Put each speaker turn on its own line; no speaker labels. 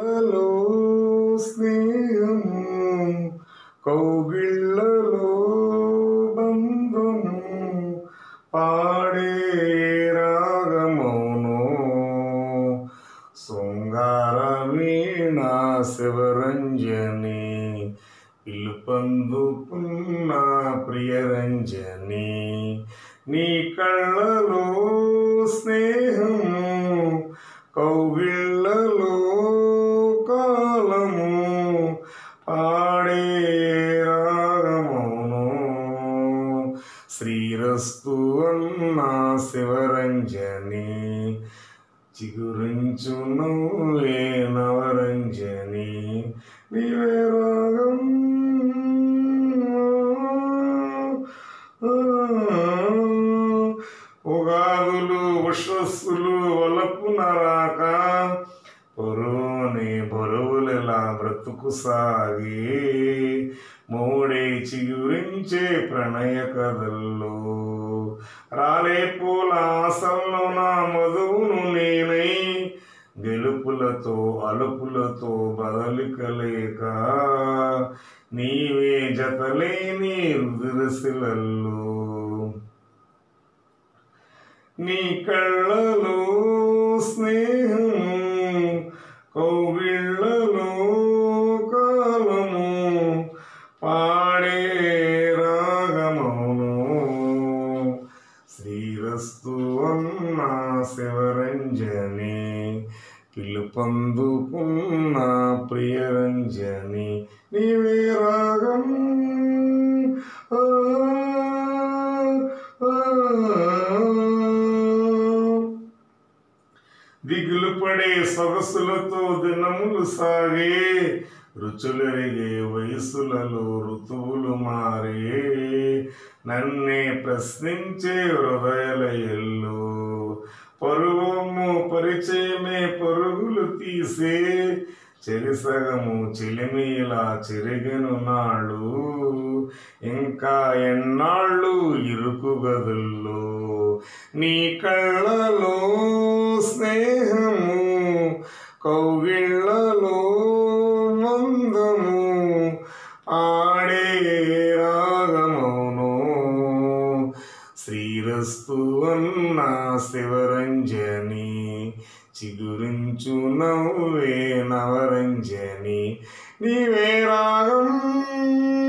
కౌగిళ్ళలో స్నేహము కౌగిళ్ళలో బంధము పాడే రాగమౌను శృంగార వీణ శివరంజని పిలుపందుకున్న ప్రియరంజని నీ కళ్ళలో స్నేహము కౌగిళ్ళలో కాలము పాడే రాగమౌను శ్రీరస్తు అన్న శివరంజని చిగురించును ఏ నవరంజని నీవే రాగం ఉగాదులు ఉషస్సులు వలపు నరాక పొరుని బరువులెలా బ్రతుకు సాగి మూడే చిగురించే ప్రణయ కథల్లో రాలే పూల ఆశల్లో నా మధువును నేనై గెలుపులతో అలుపులతో బదలికలేక నీవే జతలేని రుదిరసిలల్లో నీ కళ్ళలో స్నేహము కౌగిళ్ళలో కాలము పాడే రాగమౌను శ్రీరస్తు అన్న శివరంజని పిలుపందుకున్న ప్రియరంజని నీవే రాగం ఆ, ఆ, దిగులు పడే సొగసులతో దినములు సాగే రుచులెరిగే వయసులలో ఋతువులు మారే నన్నే ప్రశ్నించే హృదయల ఎల్లు పరువము పరిచయమే పరుగులు తీసే చెలిసగము చెలిమిలా చెరిగెను నాళ్ళు ఇంకా ఎన్నాళ్ళు ఇరుకు గదుల్లో నీ కళ్ళలో స్నేహము కౌగిళ్ళలో మందము ఆడే రాగమౌను శ్రీరస్తు అన్న శివరంజని చిగురించు నవ్వే నవరంజని నీవే రాగం